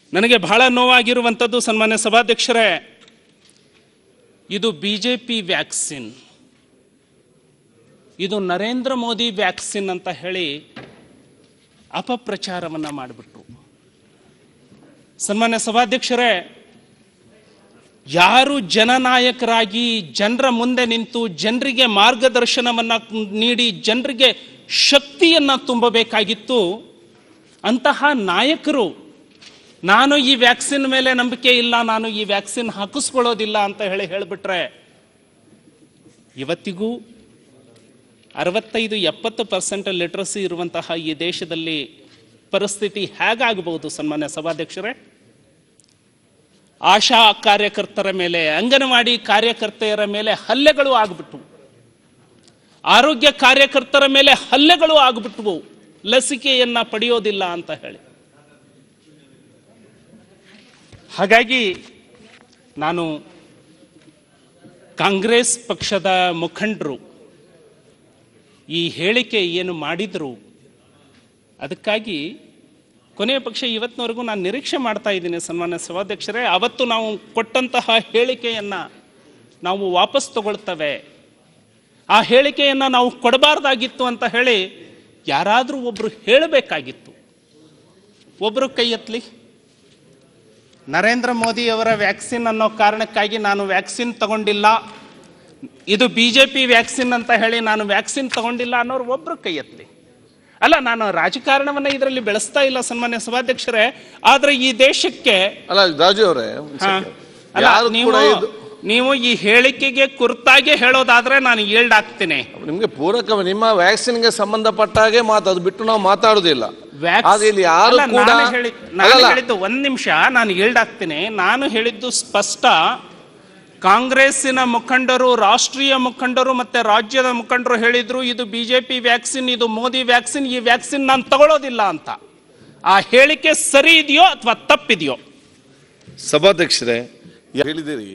ನನಗೆ ಬಹಳ ನೋವಾಗಿರುವಂಥದ್ದು ಸನ್ಮಾನ್ಯ ಸಭಾಧ್ಯಕ್ಷರೇ ಇದು ಬಿ ಜೆ ಪಿ ವ್ಯಾಕ್ಸಿನ್ ಇದು ನರೇಂದ್ರ ಮೋದಿ ವ್ಯಾಕ್ಸಿನ್ ಅಂತ ಹೇಳಿ ಅಪಪ್ರಚಾರವನ್ನು ಮಾಡಿಬಿಟ್ರು ಸನ್ಮಾನ್ಯ ಸಭಾಧ್ಯಕ್ಷರೇ ಯಾರು ಜನನಾಯಕರಾಗಿ ಜನರ ಮುಂದೆ ನಿಂತು ಜನರಿಗೆ ಮಾರ್ಗದರ್ಶನವನ್ನು ನೀಡಿ ಜನರಿಗೆ ಶಕ್ತಿಯನ್ನು ತುಂಬಬೇಕಾಗಿತ್ತು ಅಂತಹ ನಾಯಕರು ನಾನು ಈ ವ್ಯಾಕ್ಸಿನ್ ಮೇಲೆ ನಂಬಿಕೆ ಇಲ್ಲ ನಾನು ಈ ವ್ಯಾಕ್ಸಿನ್ ಹಾಕಿಸ್ಕೊಳ್ಳೋದಿಲ್ಲ ಅಂತ ಹೇಳಿ ಹೇಳಿಬಿಟ್ರೆ ಇವತ್ತಿಗೂ ಅರವತ್ತೈದು ಎಪ್ಪತ್ತು ಪರ್ಸೆಂಟ್ ಲಿಟ್ರಸಿ ಇರುವಂತಹ ಈ ದೇಶದಲ್ಲಿ ಪರಿಸ್ಥಿತಿ ಹೇಗಾಗಬಹುದು ಸನ್ಮಾನ್ಯ ಸಭಾಧ್ಯಕ್ಷರೇ ಆಶಾ ಕಾರ್ಯಕರ್ತರ ಮೇಲೆ ಅಂಗನವಾಡಿ ಕಾರ್ಯಕರ್ತೆಯರ ಮೇಲೆ ಹಲ್ಲೆಗಳು ಆಗ್ಬಿಟ್ವು ಆರೋಗ್ಯ ಕಾರ್ಯಕರ್ತರ ಮೇಲೆ ಹಲ್ಲೆಗಳು ಆಗ್ಬಿಟ್ವು ಲಸಿಕೆಯನ್ನ ಪಡೆಯೋದಿಲ್ಲ ಅಂತ ಹೇಳಿ ಹಾಗಾಗಿ ನಾನು ಕಾಂಗ್ರೆಸ್ ಪಕ್ಷದ ಮುಖಂಡರು ಈ ಹೇಳಿಕೆ ಏನು ಮಾಡಿದರು ಅದಕ್ಕಾಗಿ ಕೊನೆಯ ಪಕ್ಷ ಇವತ್ತಿನವರೆಗೂ ನಾನು ನಿರೀಕ್ಷೆ ಮಾಡ್ತಾ ಇದ್ದೀನಿ ಸನ್ಮಾನ್ಯ ಸಭಾಧ್ಯಕ್ಷರೇ ಅವತ್ತು ನಾವು ಕೊಟ್ಟಂತಹ ಹೇಳಿಕೆಯನ್ನು ನಾವು ವಾಪಸ್ ತಗೊಳ್ತೇವೆ ಆ ಹೇಳಿಕೆಯನ್ನು ನಾವು ಕೊಡಬಾರ್ದಾಗಿತ್ತು ಅಂತ ಹೇಳಿ ಯಾರಾದರೂ ಒಬ್ಬರು ಹೇಳಬೇಕಾಗಿತ್ತು ಒಬ್ಬರು ಕೈ ಎತ್ತಲಿ ನರೇಂದ್ರ ಮೋದಿ ಅವರ ವ್ಯಾಕ್ಸಿನ್ ಅನ್ನೋ ಕಾರಣಕ್ಕಾಗಿ ನಾನು ವ್ಯಾಕ್ಸಿನ್ ತಗೊಂಡಿಲ್ಲ ಇದು ಬಿ ಜೆ ಪಿ ವ್ಯಾಕ್ಸಿನ್ ಅಂತ ಹೇಳಿ ನಾನು ವ್ಯಾಕ್ಸಿನ್ ತಗೊಂಡಿಲ್ಲ ಅನ್ನೋರು ಒಬ್ರು ಕೈ ಎತ್ತಲಿ ಅಲ್ಲ ನಾನು ರಾಜಕಾರಣವನ್ನ ಇದರಲ್ಲಿ ಬೆಳೆಸ್ತಾ ಇಲ್ಲ ಸನ್ಮಾನ್ಯ ಸಭಾಧ್ಯಕ್ಷರೇ ಆದ್ರೆ ಈ ದೇಶಕ್ಕೆ ಅಲ್ಲ ರಾಜು ಅವರೇ ಹಾ, ಅಲ್ಲ, ಯಾರು ನೀವು ಕೂಡ ಇದು ನೀವು ಈ ಹೇಳಿಕೆಗೆ ಕುರ್ತಾಗಿ ಹೇಳೋದಾದ್ರೆ ನಾನು ಈಲ್ಡ್ ಆಗ್ತೀನಿ ನಿಮ್ಗೆ ಪೂರಕ ನಿಮ್ಮ ವ್ಯಾಕ್ಸಿನ್ಗೆ ಸಂಬಂಧಪಟ್ಟ ಹಾಗೆ ಮಾತು ಅದು ಬಿಟ್ಟು ನಾವು ಮಾತಾಡುದಿಲ್ಲ ವ್ಯಾಕ್ಸ್- ಆದ್ರೆ ಇಲ್ಲಿ ಯಾರು ಅಲ್ಲ, ಕೂಡ ನಾನು ಹೇಳಿ- ನಾನು ಅಲ್ಲಲ್ಲ, ಹೇಳಿದ್ದು ಒಂದ್ ನಿಮಿಷ ನಾನು ಈಲ್ಡ್ ಆಗ್ತೀನಿ ನಾನು ಹೇಳಿದ್ದು ಸ್ಪಷ್ಟ ಕಾಂಗ್ರೆಸ್ಸಿನ ಮುಖಂಡರು ರಾಷ್ಟ್ರೀಯ ಮುಖಂಡರು ಮತ್ತೆ ರಾಜ್ಯದ ಮುಖಂಡರು ಹೇಳಿದ್ರು ಇದು ಬಿಜೆಪಿ ವ್ಯಾಕ್ಸಿನ್ ಇದು ಮೋದಿ ವ್ಯಾಕ್ಸಿನ್ ಈ ವ್ಯಾಕ್ಸಿನ್ ನಾನು ತಗೊಳ್ಳೋದಿಲ್ಲ ಅಂತ ಆ ಹೇಳಿಕೆ ಸರಿ ಇದೆಯೋ ಅಥವಾ ತಪ್ಪಿದೆಯೋ ಸಭಾಧ್ಯಕ್ಷರೇ ಹೇಳಿದಿರಿ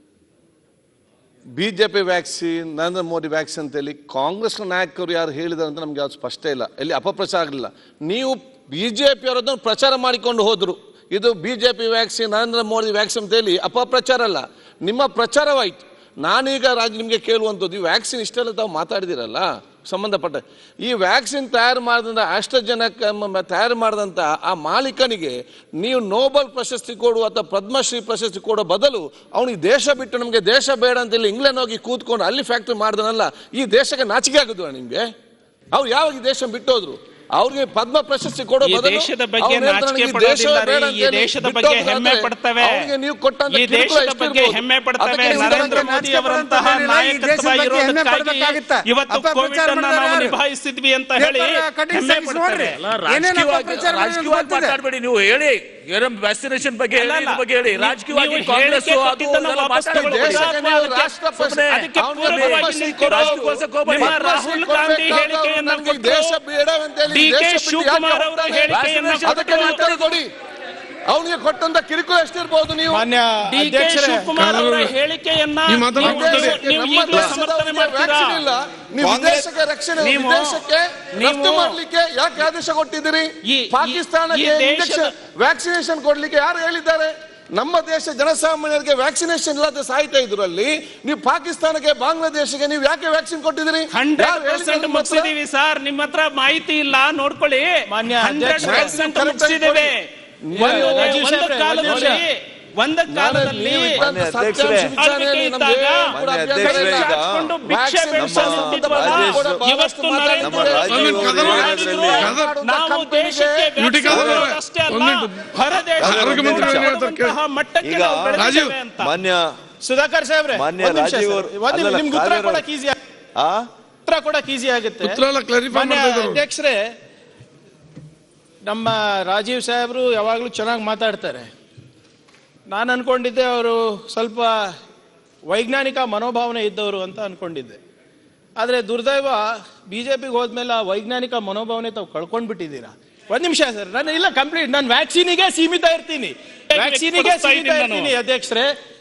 BJP vaccine Narendra Modi vaccine ಅಂತ ಹೇಳಿ ಕಾಂಗ್ರೆಸ್ ನಾಯಕರು ಯಾರು ಹೇಳಿದಾರೆ ಅಂತ ನಮ್ಗೆ ಯಾವ್ದು ಸ್ಪಷ್ಟ ಇಲ್ಲ ಎಲ್ಲಿ ಅಪಪ್ರಚಾರ ಆಗಲಿಲ್ಲ ನೀವು ಬಿಜೆಪಿ ಅವರನ್ನು ಪ್ರಚಾರ ಮಾಡಿಕೊಂಡು ಹೋದ್ರು ಇದು BJP vaccine Narendra Modi vaccine ಅಂತ ಹೇಳಿ ಅಪಪ್ರಚಾರ ಅಲ್ಲ ನಿಮ್ಮ ಪ್ರಚಾರವಾಯಿತು ನಾನೀಗ ರಾಜ್ ನಿಮಗೆ ಕೇಳುವಂಥದ್ದು ಈ ವ್ಯಾಕ್ಸಿನ್ ಇಷ್ಟೆಲ್ಲ ತಾವು ಮಾತಾಡಿದಿರಲ್ಲ ಸಂಬಂಧಪಟ್ಟ ಈ ವ್ಯಾಕ್ಸಿನ್ ತಯಾರು ಮಾಡಿದಂಥ ಆಸ್ಟ್ರಜನಕ ತಯಾರು ಮಾಡಿದಂಥ ಆ ಮಾಲೀಕನಿಗೆ ನೀವು ನೋಬೆಲ್ ಪ್ರಶಸ್ತಿ ಕೊಡುವ ಅಥವಾ ಪದ್ಮಶ್ರೀ ಪ್ರಶಸ್ತಿ ಕೊಡೋ ಬದಲು ಅವನಿಗೆ ದೇಶ ಬಿಟ್ಟು ನಮಗೆ ದೇಶ ಬೇಡ ಅಂತ ಹೇಳಿ ಇಂಗ್ಲೆಂಡ್ ಹೋಗಿ ಕೂತ್ಕೊಂಡು ಅಲ್ಲಿ ಫ್ಯಾಕ್ಟ್ರಿ ಮಾಡ್ದನಲ್ಲ ಈ ದೇಶಕ್ಕೆ ನಾಚಿಕೆ ಆಗುದು ನಿಮ್ಗೆ ಅವ್ರು ಯಾವಾಗ ಈ ದೇಶ ಬಿಟ್ಟೋದ್ರು ಅವ್ರಿಗೆ ಪದ್ಮ ಪ್ರಶಸ್ತಿ ಕೊಡೋ ಈ ಬದಲು ದೇಶದ ಬಗ್ಗೆ ಅವ್ರು ಹೇಳ್ತಾರೆ, ನಾಚಿಕೆ ನನಗೆ ಈ ದೇಶವೇ ಪಡೋದಿಲ್ಲ ಬೇಡ ರೀ. ಅಂತ ಈ ಹೇಳಿ ದೇಶದ ಬಿಟ್ಟು ಬಗ್ಗೆ ಹೋದ್ರೆ ಹೆಮ್ಮೆ ಪಡ್ತೇವೆ ಅವ್ರಿಗೆ ನೀವು ಕೊಟ್ಟಂತ ಈ ಕಿರುಕುಳ ದೇಶದ ಎಷ್ಟು ಬಗ್ಗೆ ಇರ್ಬೋದು? ಹೆಮ್ಮೆ ಪಡ್ತೇವೆ ಅದಕ್ಕೆ ನೀವು ನರೇಂದ್ರ ಉದಾಹರಣೆ ಮೋದಿ ಅವರಂತಹ ಈ ನಾಯಕತ್ವ ದೇಶದ ಬಗ್ಗೆ ಹೆಮ್ಮೆ ಇರೋದಕ್ಕಾಗಿ ಪಡ್ಬೇಕಾಗಿತ್ತ? ಇವತ್ತು ಅಪಪ್ರಚಾರ ಕೋವಿಡ್ ಅನ್ನ ನಾವು ಮಾಡಿದವರು ಯಾರು? ನಿಭಾಯಿಸಿದ್ವಿ ಅಂತ ಹೇಳಿ ಪೇಪರ್ ಕಟಿಂಗ್ ಹೆಮ್ಮೆ ತೆಗ್ಸಿ ನೋಡ್ರಿ. ಪಡ್ತೇವೆ ಏನೇನ್ ರಾಜಕೀಯವಾಗಿ ಅಪಪ್ರಚಾರ ಮಾಡಿದ್ರು ರಾಜಕೀಯವಾಗಿ ಗೊತ್ತಿದೆ. ಮಾತಾಡ್ಬೇಡಿ ನೀವು ಹೇಳಿ ಏನೋ ವ್ಯಾಕ್ಸಿನೇಷನ್ ಬಗ್ಗೆ ಹೇಳಿ ಅಲ್ಲ, ಇದ್ರ ಬಗ್ಗೆ ಹೇಳಿ ನೀವು- ರಾಜಕೀಯವಾಗಿ ನೀವು ಕಾಂಗ್ರೆಸ್ ಹೇಳಿಕೆ ಅದು ಕೊಟ್ಟಿದ್ದನ್ನ ಇದೆಲ್ಲ ವಾಪಸ್ ಮಾತಾಡಿ. ತಗೊಳ್ಳಿ. ದೇಶಕ್ಕೆ ಅಥವಾ ನೀವು ಅದಕ್ಕೆ- ರಾಷ್ಟ್ರ ಸುಮ್ಮನೆ ಅದಕ್ಕೆ ಅವ್ನಿಗೆ ಪೂರಕವಾಗಿ ಪದ್ಮಶ್ರೀ ನೀವು ಕೊಡು. ರಾಜಕೀಯಕ್ಕೆ ಹೋಗ್ಬೇಡಿ. ನಿಮ್ಮ ಪದ್ಮಶ್ರೀ ರಾಹುಲ್ ಗಾಂಧಿ ಕೊಡ್ಬೇಕಾದ್ರೆ ಹೇಳಿಕೆಯನ್ನ ನಮ್ಗೆ ಈ ಕೊಟ್ಟರು. ದೇಶ ಬೇಡವಂತೇಳಿ ಡಿ ಕೆ ದೇಶ ಬಿಟ್ಟು ಯಾಕೆ ಶಿವಕುಮಾರ್ ಅವರ ಹೋಗ್ತಾರೆ? ಹೇಳಿಕೆಯನ್ನ ಅದಕ್ಕೆ ನೀವು ಉತ್ತರ ಕೊಡಿ ಅವನಿಗೆ ಕೊಟ್ಟಂತ ಕಿರುಕುಳ ಎಷ್ಟಿರ್ಬೋದು ನೀವು ಮಾನ್ಯ ಡಿ ಕೆ ಅಧ್ಯಕ್ಷರೇ ಶಿವಕುಮಾರ್ ಅವರ ಹೇಳಿಕೆಯನ್ನ ಈ ಮಾತನ್ನ ನೀವು- ಮಾತಾಡಿ. ನೀವು ನಮ್ಮ ಈಗಲೂ ದೇಶದ ಸಮರ್ಥನೆ ಅವ್ರಿಗೆ ಮಾಡ್ತೀರಾ ವ್ಯಾಕ್ಸಿನ್ ಇಲ್ಲ ನೀವು ಕಾಂಗ್ರೆಸ್- ವಿದೇಶಕ್ಕೆ ರಕ್ಷಣೆ ನೀವು- ವಿದೇಶಕ್ಕೆ ರಫ್ತು ನೀವು- ಮಾಡ್ಲಿಕ್ಕೆ ಯಾಕೆ ಆದೇಶ ಕೊಟ್ಟಿದ್ದೀರಿ ಈ- ಈ- ಪಾಕಿಸ್ತಾನಕ್ಕೆ ಈ ದೇಶದ- ಇಂಜೆಕ್ಷನ್ ವ್ಯಾಕ್ಸಿನೇಷನ್ ಕೊಡ್ಲಿಕ್ಕೆ ಯಾರು ಹೇಳಿದ್ದಾರೆ ನಮ್ಮ ದೇಶ ಜನಸಾಮಾನ್ಯರಿಗೆ ವ್ಯಾಕ್ಸಿನೇಷನ್ ಇಲ್ಲದೆ ಸಾಯ್ತಾ ಇದ್ರು ಅಲ್ಲಿ ನೀವು ಪಾಕಿಸ್ತಾನಕ್ಕೆ ಬಾಂಗ್ಲಾದೇಶಕ್ಕೆ ನೀವು ಯಾಕೆ ವ್ಯಾಕ್ಸಿನ್ ಕೊಟ್ಟಿದ್ದೀರಿ ಹಂಡ್ರೆಡ್ ಯಾರು ಹೇಳಿದ್ದಾರೆ ಪರ್ಸೆಂಟ್ ನಿಮ್ಮ ಹತ್ರ? ಮುಗಿಸಿದೀವಿ ಸರ್ ನಿಮ್ಮ ಹತ್ರ ಮಾಹಿತಿ ಇಲ್ಲ ನೋಡ್ಕೊಳ್ಳಿ ಮಾನ್ಯ ಹಂಡ್ರೆಡ್ ಅಧ್ಯಕ್ಷರೇ, ಪರ್ಸೆಂಟ್ correct ಆಗಿ ಮುಗಿಸಿದ್ದೇವೆ ಕೊಡಿ. ಒಂದು ರಾಜೀವ್ ಒಂದು ಸಾಹೇಬ್ರೆ, ಕಾಲದಲ್ಲಿ ಒಂದು ಕಾಲದಲ್ಲಿ ನೀವು ಇದ್ದಂತ ಮಾನ್ಯ ಸತ್ಯಾಂಶ ಅಧ್ಯಕ್ಷರೇ. ವಿಚಾರಣೆಯಲ್ಲಿ ನಮ್ಗೆ ಇದ್ದಾಗ ಏನು ಕೂಡ ಮಾನ್ಯ ಅಭ್ಯಂತರ ಅಧ್ಯಕ್ಷರೇ, ಇಲ್ಲ. ಈಗ ಚಾಚ್ಕೊಂಡು ಭಿಕ್ಷೆ ವ್ಯಾಕ್ಸಿನ್ ಬೇಡ್ಸೋದು ನಮ್ಮ ಇದ್ದಿದ್ವಲ್ಲ, ರಾಜೇಶ್ ಕೂಡ ಬಹಳಷ್ಟು ಇವತ್ತು ಮಾತಾಡ್ತಾರೆ. ನರೇಂದ್ರ ರಾಜೀವ್ ಮೋದಿ ಅವರು ಮಾಡಿದ್ರು. ಹೇಳಿದ್ರಲ್ಲಿ- ನಾವು ದೇಶಕ್ಕೆ ಯುಟಿ ವ್ಯಾಕ್ಸಿನ್ ಕದಂ ಕೊಡೋದು ಅಷ್ಟೇ ಅಲ್ಲ ಒಂದು ಮಿನಿಟ್. ಹೊರ ದೇಶ ಆರೋಗ್ಯ ಮಂತ್ರಿ ಕೂಡ ಹೇಳ್ತಾರೆ ಕೇಳಿ. ಕೊಡುವಂತಹ ಮಟ್ಟಕ್ಕೆ ಈಗ ನಾವು ಬೆಳೆದಿದ್ದೇವೆ ರಾಜೀವ್, ಅಂತ ಮಾನ್ಯ ಸುಧಾಕರ್ ಸಾಹೇಬ್ರೆ ಮಾನ್ಯ ಒಂದ್ ನಿಮಿಷ ರಾಜೀವ್ ಸರ್. ಅವರು- ಒಂದ್ ನಿಮಿಷ, ಅಲ್ಲಲ್ಲ, ನಿಮ್ಗೆ ಉತ್ತರ ಕಾವೇರಿ ಕೊಡಕ್ ಈಸಿ ಆ ಉತ್ತರ ಕೊಡಕ್ ಈಸಿ ಆಗುತ್ತೆ ಉತ್ತರ ಎಲ್ಲ clarify ಮಾನ್ಯ ಮಾಡ್ತಾ ಇದ್ದಾರೆ. ಅಧ್ಯಕ್ಷರೇ ನಮ್ಮ ರಾಜೀವ್ ಸಾಹೇಬರು ಯಾವಾಗಲೂ ಚೆನ್ನಾಗಿ ಮಾತಾಡ್ತಾರೆ ನಾನು ಅನ್ಕೊಂಡಿದ್ದೆ ಅವರು ಸ್ವಲ್ಪ ವೈಜ್ಞಾನಿಕ ಮನೋಭಾವನೆ ಇದ್ದವರು ಅಂತ ಅನ್ಕೊಂಡಿದ್ದೆ ಆದರೆ ದುರ್ದೈವ ಬಿ ಜೆ ಪಿಗೆ ಹೋದ್ಮೇಲೆ ಆ ವೈಜ್ಞಾನಿಕ ಮನೋಭಾವನೆ ತಾವು ಕಳ್ಕೊಂಡ್ಬಿಟ್ಟಿದ್ದೀರಾ ಒಂದ್ ನಿಮಿಷ ಸರ್ ನಾನು ಇಲ್ಲ ಕಂಪ್ಲೀಟ್ ನಾನು ವ್ಯಾಕ್ಸಿನಿಗೆ ಸೀಮಿತ ಇರ್ತೀನಿ ವ್ಯಾಕ್ಸಿನಿಗೆ ಕೊಡಿಸ್ತಾ ಸೀಮಿತ ಇದ್ದೀನಿ ನಾನು. ಇರ್ತೀನಿ ಅಧ್ಯಕ್ಷರೇ